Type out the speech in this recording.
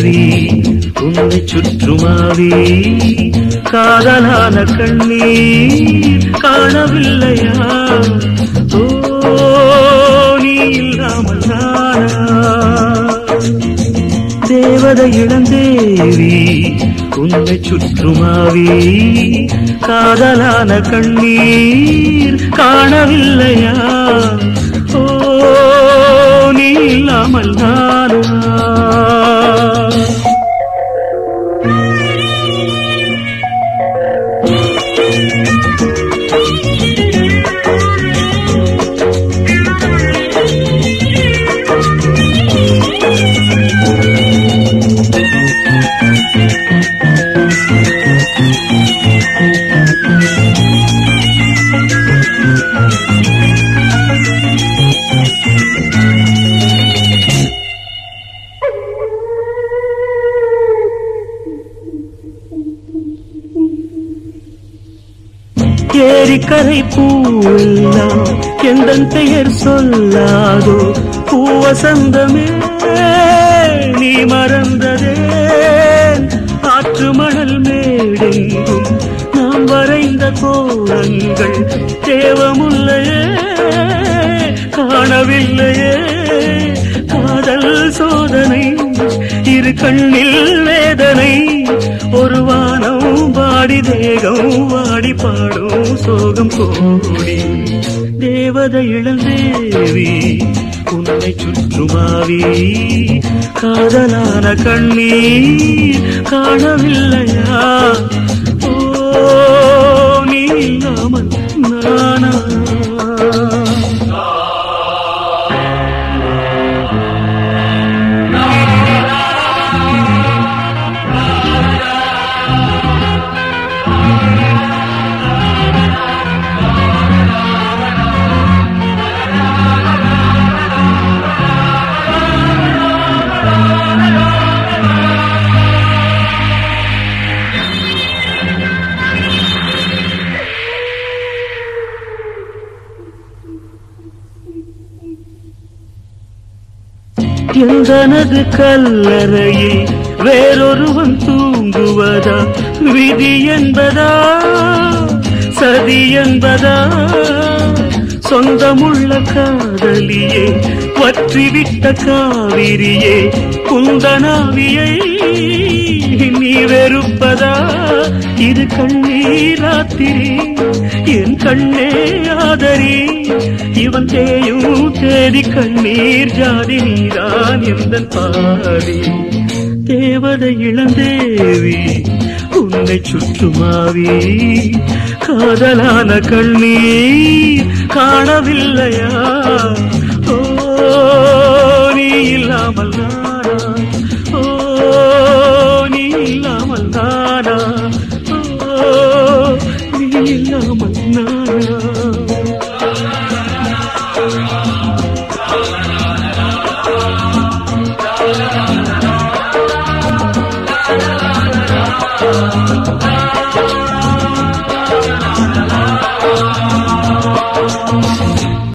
தேவி உன்னை சுற்றுமாவி காதலான கண்ணீர் காணவில்லையா ஓ நீ இல்லாமல் நானா தேவதை இளந்தேவி உன்னை சுற்றுமாவி காதலான கண்ணீர் காணவில்லையா ஓ நீ இல்லாமல் நானா ஏரிக்கரை பூவெல்லாம் எந்தன் பெயர் சொல்லாதோ பூவசந்தமே நீ மறந்ததே ஆற்று மணல் மேடெங்கும் நாம் வரைந்த கோலங்கள் தேவமுல்லையே காணவில்லையே காதல் சோதனை இரு கண்ணில் வேதனை ஒரு வானம் வாடி தேகம் வாடி பாடும் சோகம் கோடி தேவதை இளந்தேவி உன்னை சுற்றுமாவி காதலான கண்ணீர் காணவில்லையா ஓ நீ இல்லாமல் நானா எந்தனது கல்லறையில் வேறொருவன் தூங்குவதா விதி என்பதா சதி என்பதா சொந்தமுள்ள காதலியே வற்றிவிட்ட காவிரியே குந்தனாவியை நீ வெறுப்பதா இது கண்ணீராத்திரி என் கண்ணே ஆதரி இவன் தேயும் தேதி கண்ணீர் ஜாதி நீதான் எந்த பாதி தேவதை இளந்தேவி உன்னை சுற்றுமாவி காதலான கண்ணீர் காணவில்லையா ஓ நீ இல்லாமல் நானா ஓ நீ இல்லாமல் நானா ஓ நீ இல்லாமல் நானா ஆ